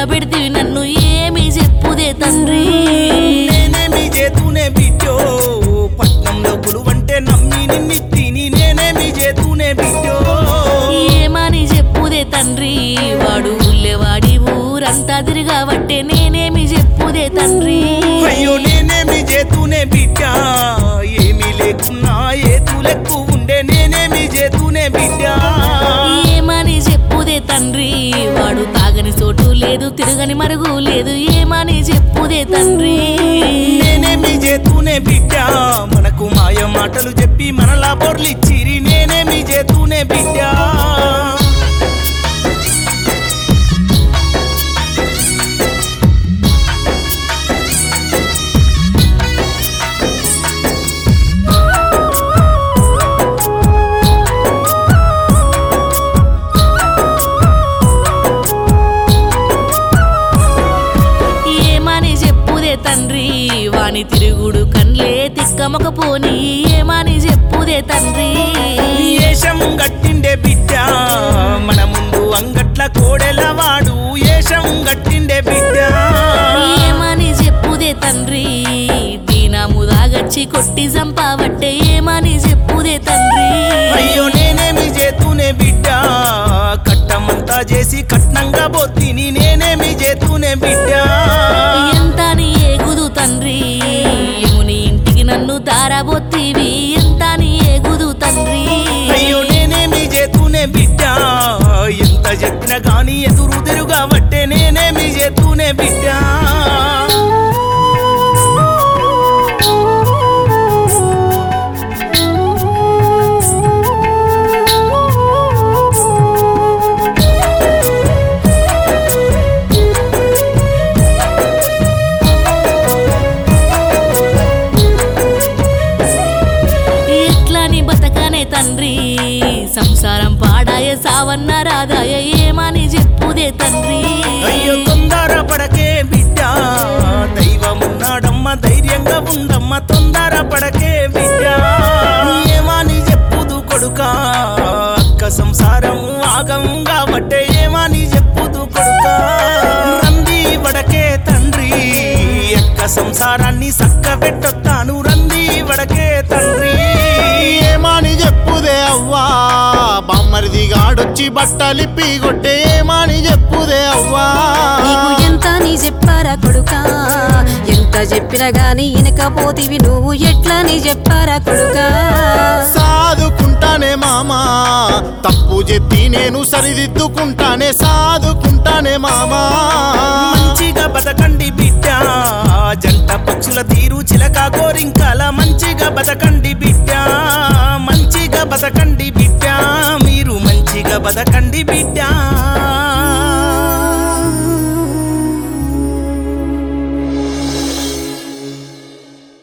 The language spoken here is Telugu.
పెడితే నన్ను ఏమి చెప్పుదే తండ్రి నేనేమి చేతూనే బిడ్డో పట్నంలో కులువంటే నమ్మి నిన్నిత్తిని నేనేమి చేతూనే బిడ్డో ఏమని చెప్పుదే తండ్రి వాడు ఊళ్ళేవాడి ఊరంతా తిరగబట్టే నేనేమి చెప్పుదే తండ్రి అయ్యో నేనేమి చేతూనే బిడ్డ ఏమీ లేకున్నా ఏతులెక్కు ఉండే నేనేమి చేతూనే బిడ్డ ఏమని చెప్పుదే తండ్రి వాడు తాగని చోటు లేదు తిరగని మరుగు లేదు ఏమని చెప్పుదే తండ్రి నేనేమి చేతూనే బిడ్డ మనకు మాయ మాటలు చెప్పి మనలా బొర్లిచ్చిరి నేనేమి చేతూనే బిడ్డ ఏమని చెప్పుదే తండ్రి వాని తిరుగుడు కన్లే తిక్కమక పోని ఏమని చెప్పుదే తండ్రి ఏషం గట్టిండే బిడ్డ మన ముందు అంగట్ల కోడెల వాడు ఏషం గట్టిండే బిడ్డ ఏమని చెప్పుదే తండ్రి దీనాము దాగచ్చి కొట్టి చంపావట్టే ఏమని చెప్పుదే తండ్రి అయ్యో నేనేమి చేతూనే బిడ్డ కట్టమంతా చేసి కట్నంగా బొత్తిని నేనేమి చేతూనే బిడ్డ ఎంత నీ ఎగుదు తండ్రి యముని ఇంటికి నన్ను తారబొత్తివి ఎంత నీ ఎగుదు తండ్రి అయ్యో నేనేమి చేతూనే బిడ్డ ఎంత చెప్పినా గాని ఎదురు తిరుగబట్టే నేనేమి చేతూనే బిడ్డ ఎట్లని బతకనే తండ్రి సంసారం పాడాయ సావన్న రాదాయ ఏమని చెప్పుదే తండ్రి అయ్యో తొందర పడకే బిడ్డ దైవమున్నాడమ్మ ధైర్యంగా ఉండమ్మ తొందర పడకే బిడ్డ ఏమని చెప్పుదు కొడుక అక్క సంసారం ఆగం కాబట్టే ఏమని చెప్పుదు కొడుక రంది వడకే తండ్రి అక్క సంసారాన్ని సక్క పెట్టొత్తాను రంది వడకే తండ్రి ఏమని చెప్పుదే అవ్వా బామ్మరిది గాడొచ్చి బట్టలిప్పి కొట్టే ఏమని చెప్పుదే అవ్వా నీకు ఎంత నీ చెప్పారా కొడుకా ఎంత చెప్పినా గాని ఇనకపోతివి నువ్వు ఎట్లా నీ చెప్పారా కొడుకా సాదుకుంటానే మామా తప్పు చెప్పి నేను సరిదిద్దుకుంటానే సాదుకుంటానే మామా మంచిగా బతకండి బిడ్డ జంట పక్షుల తీరు చిలక గోరింకాల మంచిగా బతకండి బిడ్డ మంచిగా బతకండి బిడ్డ మీరు మంచిగా బతకండి బిడ్డ